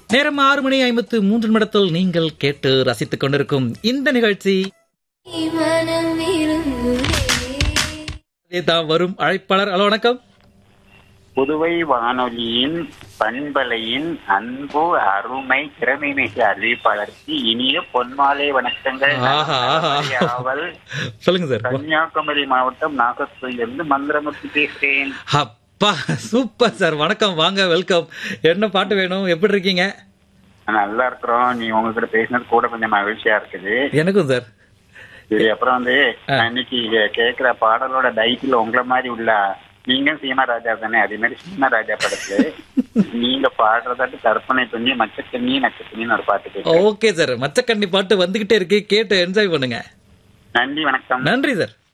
நேரம் ஆறு மணி ஐம்பத்து மூன்று நிமிடத்தில் நீங்கள் கேட்டு ரசித்துக் கொண்டிருக்கும் இந்த நிகழ்ச்சி மனம் விரும்புதே தான் வரும் அழைப்பாளர் ஹலோ வணக்கம் புதுவை வானொலியின் பண்பலையின் அன்பு அருமை திறமை மிகு அறிவிப்பாளருக்கு இனிய பொன்மாலை வணக்கங்கள் ஆஹா, ஆஹா. ஆவல் சொல்லுங்க சார் கன்னியாகுமரி மாவட்டம் நாகர்கோயிலிருந்து மந்திரமூர்த்தி பேசுறேன் அப்பா சூப்பர் சார் வணக்கம் வாங்க வெல்கம் என்ன பாட்டு வேணும் எப்படி இருக்கீங்க நல்லா இருக்கிறோம் நீ உங்ககிட்ட பேசினது கூட கொஞ்சம் மகிழ்ச்சியா இருக்குது எனக்கும் சார் சரி அப்புறம் வந்து ஆ. நான் இன்னைக்கு கேக்குற பாடலோட டைட்டில் உங்களை மாதிரி உள்ள நீங்க சீமா ராஜா தானே அதே மாதிரி சீமா ராஜா படத்துல நீங்க பாடுறதாட்டு கற்பனை பண்ணி மச்சக்கண்ணி நச்சக்கண்ணின்னு ஒரு பாட்டு கேட்க ஓகே சார் மச்சக்கண்ணி பாட்டு வந்துகிட்டே இருக்கு கேட்டு என்ஜாய் பண்ணுங்க நன்றி வணக்கம் நன்றி சார்